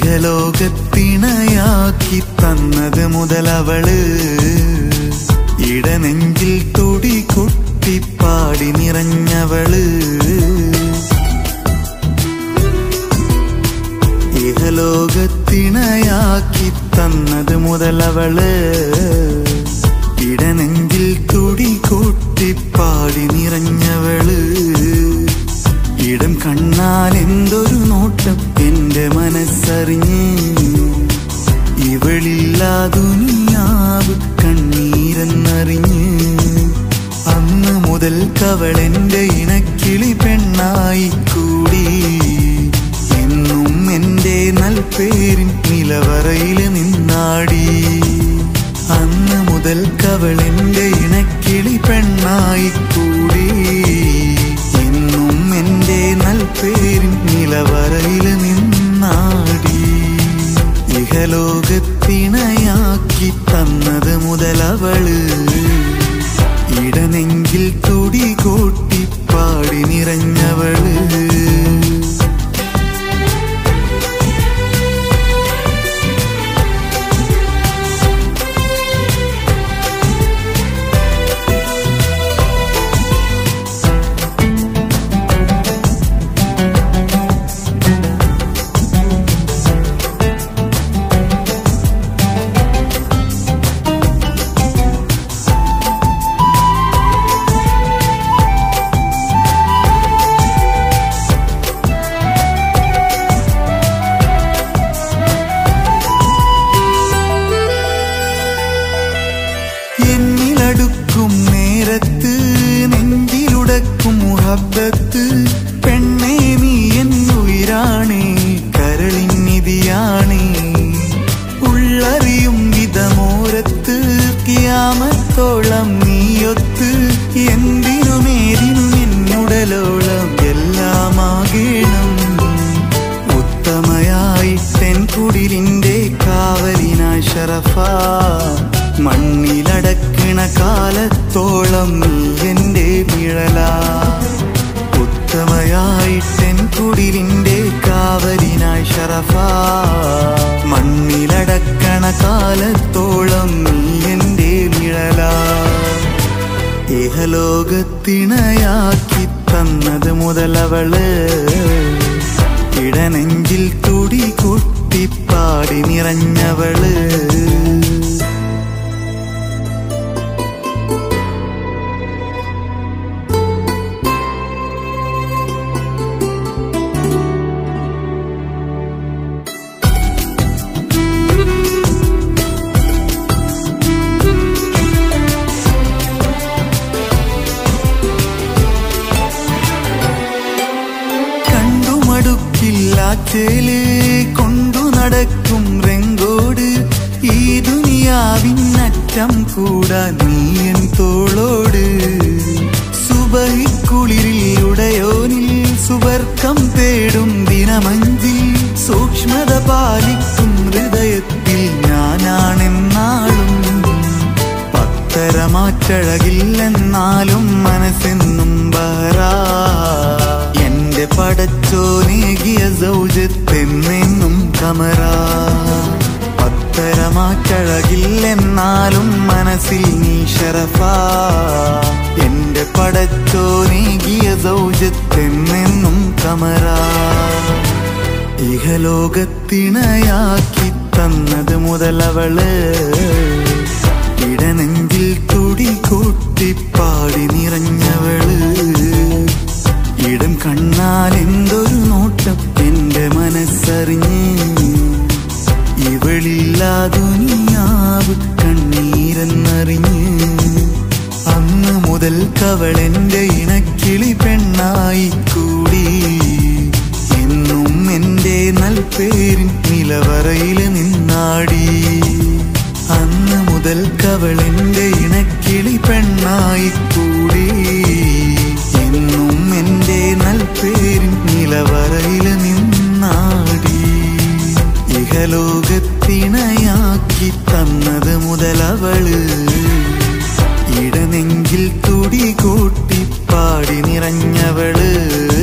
ഇഹലോകത്തിണയാക്കി തന്നത് മുതലവള് ഇടനെഞ്ചിൽ തുടി കൊട്ടി പാടി നിറഞ്ഞവള് ഇഹലോകത്തിണയാക്കി തന്നത് മുതലവള് ഇടനെഞ്ചിൽ തുടി കൊട്ടി പാടി നിറഞ്ഞവള് ഇടം കണ്ണാൽ എന്തൊരു നോട്ടം എന്റെ മനസ്സറിഞ്ഞ് ഇവളില്ലാ ദുനിയാവ് കണ്ണീരെന്നറിഞ്ഞ് അന്ന് മുതൽ കവളെന്റെ ഇണക്കിളി പെണ്ണായി കൂടി എന്നും എന്റെ നൽപേരിൻ നിലവറയിൽ നിന്നാടി അന്ന് മുതൽ കവളെന്റെ ഇണക്കിളി പെണ്ണായി കൂടി എന്നും എന്റെ നൽപേരിൻ നിലവറയിൽ നിന്നാടി ഇഹലോകത്തിണയാക്കി തന്നത് മുതലവള് ഇടനെങ്കിൽ തുടി കൂട്ടി പാടി നിറഞ്ഞവള് എന്നിലടുക്കും നേരത്ത് നെഞ്ചിലുടക്കും മുഹബത്ത് പെണ്ണേ നീ എന്നുയിരാണേ കരളിനിധിയാണേ ഉള്ളറിയും വിധമോരത്ത് കിയാമത്തോളം നീയൊത്ത് എന്തിനുമേതിനും എന്നുടലോളം എല്ലാമാകേണം ഉത്തമയായിട്ടെൻ കുടിലിന്റെ കാവലിനായി ഷറഫ മണ്ണിലടക്കണ കാലത്തോളം നീ എന്റെ നിഴല ഉത്തമയായിട്ടെൻ കുടിലിന്റെ കാവലിനായി ഷറഫ മണ്ണിലടക്കണ കാലത്തോളം നീ എന്റെ നിഴല ഇഹലോകത്തിണയാക്കി തന്നത് മുതലവള് ഇടനെഞ്ചിൽ തുടി കുട്ടി പാടി നിറഞ്ഞവള് കണ്ടുമടുക്കില്ല ചേല് കൊണ്ടു നടക്കും റെങ്കോട് ഈ ദുനിയാവിനറ്റം കൂടാൻ നീയൻ തോളോട് സുബഹിക്കുളിരിൽ ഉടയോനിൽ സുവർക്കം തേടും ദിനമഞ്ചിൽ സൂക്ഷ്മത പാലിക്കും ഹൃദയത്തിൽ ഞാനാണെന്നാളും പത്തരമാറ്റഴകില്ലെന്നാലും മനസ്സെന്നും ബഹറാ എന്റെ പടച്ചോനേകിയ സൗജത്തെന്നെന്നും കമറ പത്തരമാറ്റഴകില്ലെന്നാലും മനസ്സിൽ നീ ഷറഫ എന്റെ പടച്ചോനേകിയ സൗജത്തെന്നെന്നും കമറ ഇഹലോകത്തിണയാക്കി തന്നത് മുതലവള് ഇടനെഞ്ചിൽ തുടി കൂട്ടി പാടി നിറഞ്ഞവള് ഇടം കണ്ണാൽ എന്തൊരു നോട്ടം എന്റെ മനസ്സറിഞ്ഞ് ഇവളില്ലാ ദുനിയാവ് കണ്ണീരെന്നറിഞ്ഞ് അന്ന് മുതൽ കവളെന്റെ ഇണക്കിളി പെണ്ണായി കൂടി എന്നും എന്റെ നൽപേരിൻ നിലവറയിൽ നിന്നാടി അന്ന് മുതൽ കവളെന്റെ ഇണക്കിളി പെണ്ണായി കൂടി എന്നും എന്റെ നൽപേരിൻ നിലവറയിൽ നിന്നാടി ഇഹലോകത്തിണയാക്കി തന്നത് മുതലവള് ഇടനെഞ്ചിൽ തുടി കൂട്ടി പാടി നിറഞ്ഞവള്